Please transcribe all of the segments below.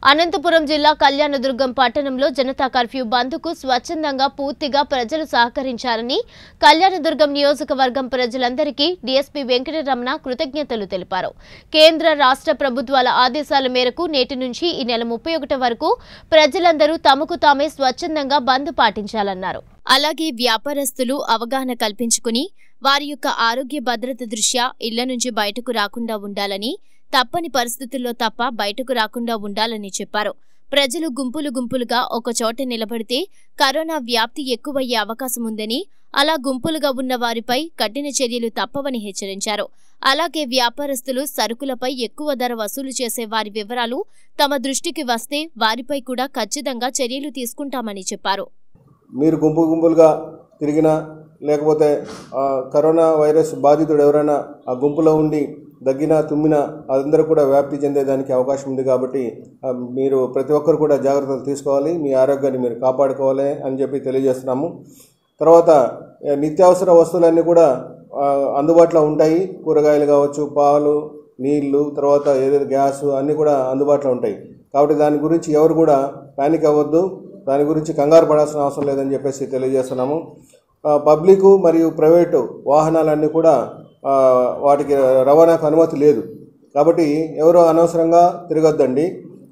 అనంతపురం జిల్లా కళ్యాణదుర్గం పట్టణంలో జనతా కర్ఫ్యూ బంద్కు స్వచ్ఛందంగా పూర్తిగా ప్రజలు సహకరించారని కళ్యాణదుర్గం నియోజకవర్గం ప్రజలందరికీ డీఎస్పీ వెంకటరమణ కృతజ్ఞతలు తెలిపారు కేంద్ర రాష్ట్ర ప్రభుత్వాల ఆదేశాల మేరకు నేటి నుంచి ఈ నెల ముప్పై ఒకటి వరకు ప్రజలందరూ తమకు తామే స్వచ్ఛందంగా బంద్ పాటించాలన్నారు అలాగే వ్యాపారస్తులు అవగాహన కల్పించుకుని వారి యొక్క ఆరోగ్య భద్రత దృష్ట్యా ఇళ్ల నుంచి బయటకు రాకుండా ఉండాలని తప్పని పరిస్థితుల్లో తప్ప బయటకు రాకుండా ఉండాలని చెప్పారు ప్రజలు గుంపులు గుంపులుగా ఒక చోట నిలబడితే కరోనా వ్యాప్తి ఎక్కువయ్యే అవకాశం ఉందని అలా గుంపులుగా ఉన్న వారిపై కఠిన చర్యలు తప్పవని హెచ్చరించారు అలాగే వ్యాపారస్తులు సరుకులపై ఎక్కువ ధర వసూలు చేసే వారి వివరాలు తమ దృష్టికి వస్తే వారిపై కూడా ఖచ్చితంగా చర్యలు తీసుకుంటామని చెప్పారు మీరు గుంపు గుంపులుగా తిరిగినా లేకపోతే ఆ, కరోనా వైరస్ బాధితుడు ఎవరైనా ఆ గుంపులో ఉండి దగ్గినా తుమ్మినా అందరూ కూడా వ్యాప్తి చెందేదానికి అవకాశం ఉంది కాబట్టి ఆ, మీరు ప్రతి ఒక్కరు కూడా జాగ్రత్తలు తీసుకోవాలి మీ ఆరోగ్యాన్ని మీరు కాపాడుకోవాలి అని చెప్పి తెలియజేస్తున్నాము తర్వాత ఆ, నిత్యావసర వస్తువులన్నీ కూడా ఆ, అందుబాటులో ఉంటాయి కూరగాయలు కావచ్చు పాలు నీళ్లు తర్వాత ఏదైతే గ్యాస్ అన్నీ కూడా అందుబాటులో ఉంటాయి కాబట్టి దాని గురించి ఎవరు కూడా పానిక్ అవ్వద్దు దాని గురించి కంగారు పడాల్సిన అవసరం లేదని చెప్పేసి తెలియజేస్తున్నాము ఆ, పబ్లిక్ మరియు ప్రైవేటు వాహనాలన్నీ కూడా ఆ, వాటికి రవాణాకు అనుమతి లేదు కాబట్టి ఎవరు అనవసరంగా తిరగొద్దండి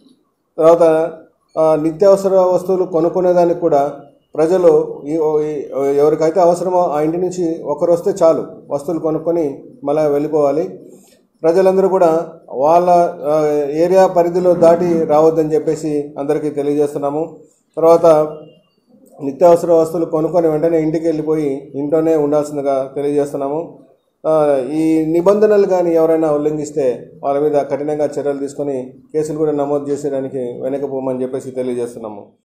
తర్వాత ఆ, నిత్యావసర వస్తువులు కొనుక్కునేదానికి కూడా ప్రజలు ఈ- ఈ- ఎవరికైతే అవసరమో ఆ ఇంటి నుంచి ఒకరు వస్తే చాలు వస్తువులు కొనుక్కొని మళ్ళీ వెళ్ళిపోవాలి ప్రజలందరూ కూడా వాళ్ళ ఆ, ఏరియా పరిధిలో దాటి రావద్దని చెప్పేసి అందరికీ తెలియజేస్తున్నాము తర్వాత నిత్యావసర వస్తువులు కొనుక్కొని వెంటనే ఇంటికి వెళ్ళిపోయి ఇంట్లోనే ఉండాల్సిందిగా తెలియజేస్తున్నాము ఆ, ఈ నిబంధనలు కానీ ఎవరైనా ఉల్లంఘిస్తే వాళ్ళ మీద కఠినంగా చర్యలు తీసుకొని కేసులు కూడా నమోదు చేసేదానికి వెనకపోమని చెప్పేసి తెలియజేస్తున్నాము